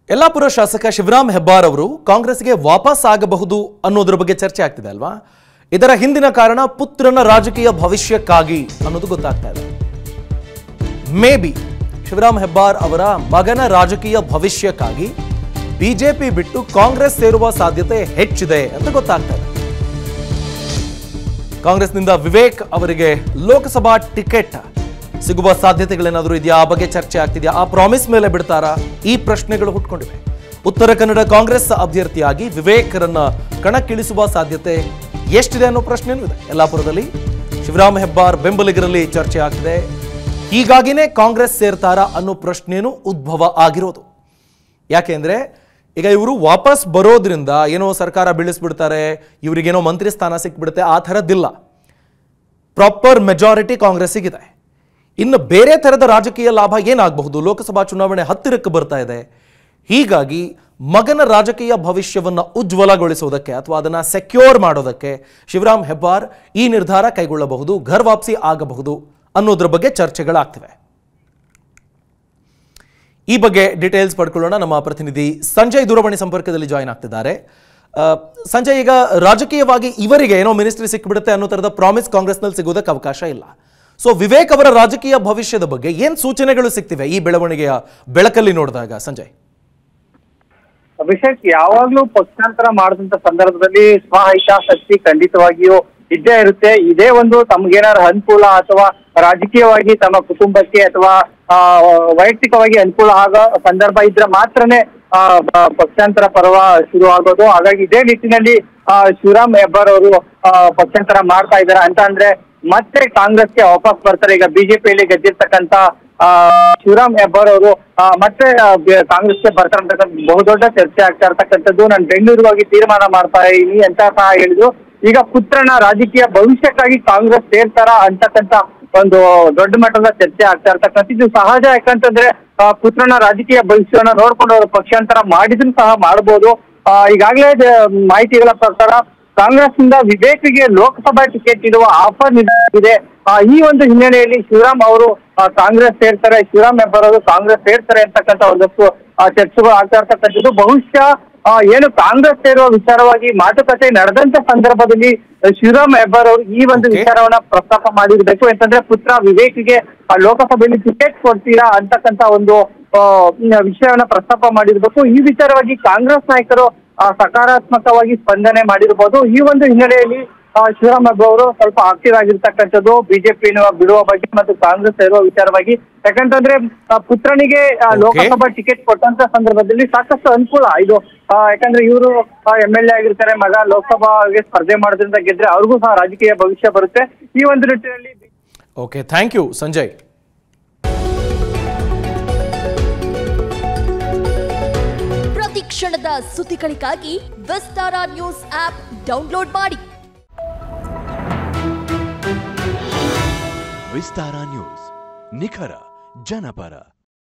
ಯಲ್ಲಾಪುರ ಶಾಸಕ ಶಿವರಾಮ್ ಹೆಬ್ಬಾರ್ ಅವರು ಕಾಂಗ್ರೆಸ್ಗೆ ವಾಪಸ್ ಆಗಬಹುದು ಅನ್ನೋದ್ರ ಬಗ್ಗೆ ಚರ್ಚೆ ಆಗ್ತಿದೆ ಅಲ್ವಾ ಇದರ ಹಿಂದಿನ ಕಾರಣ ಪುತ್ರನ ರಾಜಕೀಯ ಭವಿಷ್ಯಕ್ಕಾಗಿ ಅನ್ನೋದು ಗೊತ್ತಾಗ್ತಾ ಇದೆ ಮೇ ಬಿ ಶಿವರಾಮ್ ಹೆಬ್ಬಾರ್ ಅವರ ಮಗನ ರಾಜಕೀಯ ಭವಿಷ್ಯಕ್ಕಾಗಿ ಬಿಜೆಪಿ ಬಿಟ್ಟು ಕಾಂಗ್ರೆಸ್ ಸೇರುವ ಸಾಧ್ಯತೆ ಹೆಚ್ಚಿದೆ ಅಂತ ಗೊತ್ತಾಗ್ತಾ ಇದೆ ಕಾಂಗ್ರೆಸ್ನಿಂದ ವಿವೇಕ್ ಅವರಿಗೆ ಲೋಕಸಭಾ ಟಿಕೆಟ್ ಸಿಗುವ ಸಾಧ್ಯತೆಗಳೇನಾದರೂ ಇದೆಯಾ ಆ ಬಗ್ಗೆ ಚರ್ಚೆ ಆಗ್ತಿದೆಯಾ ಆ ಪ್ರಾಮಿಸ್ ಮೇಲೆ ಬಿಡ್ತಾರಾ ಈ ಪ್ರಶ್ನೆಗಳು ಹುಟ್ಕೊಂಡಿವೆ ಉತ್ತರ ಕನ್ನಡ ಕಾಂಗ್ರೆಸ್ ಅಭ್ಯರ್ಥಿಯಾಗಿ ವಿವೇಕ್ರನ್ನ ಕಣಕ್ಕಿಳಿಸುವ ಸಾಧ್ಯತೆ ಎಷ್ಟಿದೆ ಅನ್ನೋ ಪ್ರಶ್ನೆನೂ ಇದೆ ಯಲ್ಲಾಪುರದಲ್ಲಿ ಶಿವರಾಮ್ ಹೆಬ್ಬಾರ್ ಬೆಂಬಲಿಗರಲ್ಲಿ ಚರ್ಚೆ ಆಗ್ತಿದೆ ಹೀಗಾಗಿನೇ ಕಾಂಗ್ರೆಸ್ ಸೇರ್ತಾರಾ ಅನ್ನೋ ಪ್ರಶ್ನೆನೂ ಉದ್ಭವ ಆಗಿರೋದು ಯಾಕೆಂದ್ರೆ ಈಗ ಇವರು ವಾಪಸ್ ಬರೋದ್ರಿಂದ ಏನೋ ಸರ್ಕಾರ ಬೀಳಿಸ್ಬಿಡ್ತಾರೆ ಇವರಿಗೇನೋ ಮಂತ್ರಿ ಸ್ಥಾನ ಸಿಕ್ಬಿಡುತ್ತೆ ಆ ಥರದ್ದಿಲ್ಲ ಪ್ರಾಪರ್ ಮೆಜಾರಿಟಿ ಕಾಂಗ್ರೆಸ್ಸಿಗಿದೆ ಇನ್ನು ಬೇರೆ ಥರದ ರಾಜಕೀಯ ಲಾಭ ಏನಾಗಬಹುದು ಲೋಕಸಭಾ ಚುನಾವಣೆ ಹತ್ತಿರಕ್ಕೆ ಬರ್ತಾ ಇದೆ ಹೀಗಾಗಿ ಮಗನ ರಾಜಕೀಯ ಭವಿಷ್ಯವನ್ನು ಉಜ್ವಲಗೊಳಿಸೋದಕ್ಕೆ ಅಥವಾ ಅದನ್ನು ಸೆಕ್ಯೂರ್ ಮಾಡೋದಕ್ಕೆ ಶಿವರಾಮ್ ಹೆಬ್ಬಾರ್ ಈ ನಿರ್ಧಾರ ಕೈಗೊಳ್ಳಬಹುದು ಘರ್ ವಾಪಸಿ ಆಗಬಹುದು ಅನ್ನೋದ್ರ ಬಗ್ಗೆ ಚರ್ಚೆಗಳಾಗ್ತಿವೆ ಈ ಬಗ್ಗೆ ಡೀಟೇಲ್ಸ್ ಪಡ್ಕೊಳ್ಳೋಣ ನಮ್ಮ ಪ್ರತಿನಿಧಿ ಸಂಜಯ್ ದೂರವಾಣಿ ಸಂಪರ್ಕದಲ್ಲಿ ಜಾಯಿನ್ ಆಗ್ತಿದ್ದಾರೆ ಆ, ಸಂಜಯ್ ಈಗ ರಾಜಕೀಯವಾಗಿ ಇವರಿಗೆ ಏನೋ ಮಿನಿಸ್ಟ್ರಿ ಸಿಕ್ಬಿಡುತ್ತೆ ಅನ್ನೋ ಥರದ ಪ್ರಾಮಿಸ್ ಕಾಂಗ್ರೆಸ್ನಲ್ಲಿ ಸಿಗೋದಕ್ಕೆ ಅವಕಾಶ ಇಲ್ಲ ಸೊ ವಿವೇಕ್ ಅವರ ರಾಜಕೀಯ ಭವಿಷ್ಯದ ಬಗ್ಗೆ ಏನ್ ಸೂಚನೆಗಳು ಸಿಗ್ತಿವೆ ಈ ಬೆಳವಣಿಗೆಯ ಬೆಳಕಲ್ಲಿ ನೋಡಿದಾಗ ಸಂಜಯ್ ಅಭಿಷೇಕ್ ಯಾವಾಗ್ಲೂ ಪಕ್ಷಾಂತರ ಮಾಡಿದಂತ ಸಂದರ್ಭದಲ್ಲಿ ಸ್ವಹಿತಾಸಕ್ತಿ ಖಂಡಿತವಾಗಿಯೂ ಇದ್ದೇ ಇರುತ್ತೆ ಇದೇ ಒಂದು ತಮ್ಗೇನಾದ್ರು ಅನುಕೂಲ ಅಥವಾ ರಾಜಕೀಯವಾಗಿ ತಮ್ಮ ಕುಟುಂಬಕ್ಕೆ ಅಥವಾ ಆ, ವೈಯಕ್ತಿಕವಾಗಿ ಅನುಕೂಲ ಆಗೋ ಸಂದರ್ಭ ಇದ್ರೆ ಮಾತ್ರನೇ ಆ, ಬ- ಪಕ್ಷಾಂತರ ಪರ್ವ ಶುರು ಆಗೋದು ಹಾಗಾಗಿ ಇದೇ ನಿಟ್ಟಿನಲ್ಲಿ ಆ, ಶಿವರಾಮ್ ಹೆಬ್ಬಾರ್ ಅವರು ಆ, ಪಕ್ಷಾಂತರ ಮಾಡ್ತಾ ಇದ್ದಾರೆ ಅಂತ ಅಂದ್ರೆ ಮತ್ತೆ ಕಾಂಗ್ರೆಸ್ಗೆ ವಾಪಸ್ ಬರ್ತಾರೆ ಈಗ ಬಿಜೆಪಿಯಲ್ಲಿ ಗೆದ್ದಿರ್ತಕ್ಕಂತ ಆ, ಶಿವರಾಮ್ ಹೆಬ್ಬಾರ್ ಅವರು ಆ, ಮತ್ತೆ ಆ, ಬೆ- ಕಾಂಗ್ರೆಸ್ಗೆ ಬರ್ತಾರೆ ಅಂತಕ್ಕಂಥ ಬಹುದೊಡ್ಡ ಚರ್ಚೆ ಆಗ್ತಾ ಇರ್ತಕ್ಕಂಥದ್ದು ನಾನು ಬೆಂಗಳೂರಿಗೆ ಹೋಗಿ ತೀರ್ಮಾನ ಮಾಡ್ತಾ ಇದೀನಿ ಅಂತ ಸಹ ಹೇಳಿದ್ರು ಈಗ ಪುತ್ರನ ರಾಜಕೀಯ ಭವಿಷ್ಯಕ್ಕಾಗಿ ಕಾಂಗ್ರೆಸ್ ಸೇರ್ತಾರ ಅಂತಕ್ಕಂಥ ಒಂದು ದೊಡ್ಡ ಮಟ್ಟದ ಚರ್ಚೆ ಆಗ್ತಾ ಇರ್ತಕ್ಕಂಥ ಇದು ಸಹಜ ಯಾಕಂತಂದ್ರೆ ಆ, ಪುತ್ರನ ರಾಜಕೀಯ ಭವಿಷ್ಯವನ್ನ ನೋಡ್ಕೊಂಡು ಅವರು ಪಕ್ಷಾಂತರ ಮಾಡಿದ್ರು ಸಹ ಮಾಡ್ಬೋದು ಆ, ಈಗಾಗಲೇ ದ- ಮಾಹಿತಿಗಳ ಪ್ರಕಾರ ಕಾಂಗ್ರೆಸ್ನಿಂದ ವಿವೇಕ್ಗೆ ಲೋಕಸಭಾ ಟಿಕೆಟ್ ಇರುವ ಆಫರ್ ಇದೆ ಆ, ಈ ಒಂದು ಹಿನ್ನೆಲೆಯಲ್ಲಿ ಶಿವರಾಮ್ ಅವರು ಆ, ಕಾಂಗ್ರೆಸ್ ಸೇರ್ತಾರೆ ಶಿವರಾಮ್ ಹೆಬ್ಬಾರ್ ಅವರು ಕಾಂಗ್ರೆಸ್ ಸೇರ್ತಾರೆ ಅಂತಕ್ಕಂಥ ಒಂದಷ್ಟು ಆ, ಚರ್ಚೆಗಳು ಆಗ್ತಾ ಇರ್ತಕ್ಕಂಥದ್ದು ಬಹುಶಃ ಆ, ಏನು ಕಾಂಗ್ರೆಸ್ ಸೇರುವ ವಿಚಾರವಾಗಿ ಮಾತುಕತೆ ನಡೆದಂತ ಸಂದರ್ಭದಲ್ಲಿ ಆ, ಶಿವರಾಮ್ ಹೆಬ್ಬಾರ್ ಅವರು ಈ ಒಂದು Okay. ವಿಚಾರವನ್ನ ಪ್ರಸ್ತಾಪ ಮಾಡಿರ್ಬೇಕು ಯಾಕಂದ್ರೆ ಪುತ್ರ ವಿವೇಕ್ಗೆ ಆ, ಲೋಕಸಭೆಯಲ್ಲಿ ಟಿಕೆಟ್ ಕೊಡ್ತೀರಾ ಅಂತಕ್ಕಂಥ ಒಂದು ಆ, ವಿಷಯವನ್ನ ಪ್ರಸ್ತಾಪ ಮಾಡಿರ್ಬೇಕು ಈ ವಿಚಾರವಾಗಿ ಕಾಂಗ್ರೆಸ್ ನಾಯಕರು ಆ, ಸಕಾರಾತ್ಮಕವಾಗಿ ಸ್ಪಂದನೆ ಮಾಡಿರ್ಬೋದು ಈ ಒಂದು ಹಿನ್ನೆಲೆಯಲ್ಲಿ ಆ, ಶಿವರಾಮ್ ಹೆಬ್ಬಾರ್ ಅವರು ಸ್ವಲ್ಪ ಆಕ್ಟಿವ್ ಆಗಿರ್ತಕ್ಕಂಥದ್ದು ಬಿಜೆಪಿ ಬಿಡುವ ಬಗ್ಗೆ ಮತ್ತು ಕಾಂಗ್ರೆಸ್ ಸೇರುವ ವಿಚಾರವಾಗಿ ಯಾಕಂತಂದ್ರೆ ಆ, ಪುತ್ರನಿಗೆ ಆ, Okay. ಲೋಕಸಭಾ ಟಿಕೆಟ್ ಕೊಟ್ಟಂತ ಸಂದರ್ಭದಲ್ಲಿ ಸಾಕಷ್ಟು ಅನುಕೂಲ ಇದು ಆ, ಯಾಕಂದ್ರೆ ಇವರು ಎಂ ಎಲ್ ಎ ಆಗಿರ್ತಾರೆ ಮಗ ಲೋಕಸಭಾಗೆ ಸ್ಪರ್ಧೆ ಮಾಡೋದ್ರಿಂದ ಗೆದ್ರೆ ಅವ್ರಿಗೂ ಸಹ ರಾಜಕೀಯ ಭವಿಷ್ಯ ಬರುತ್ತೆ ಈ ಒಂದು ನಿಟ್ಟಿನಲ್ಲಿ ಓಕೆ ಥ್ಯಾಂಕ್ ಯು ಸಂಜಯ್ ಪ್ರತಿ ಕ್ಷಣದ ಸುದ್ದಿಗಳಿಗಾಗಿ ವಿಸ್ತಾರ ನ್ಯೂಸ್ ಆಪ್ ಡೌನ್ಲೋಡ್ ಮಾಡಿ ವಿಸ್ತಾರ ನ್ಯೂಸ್ ನಿಖರ ಜನಪರ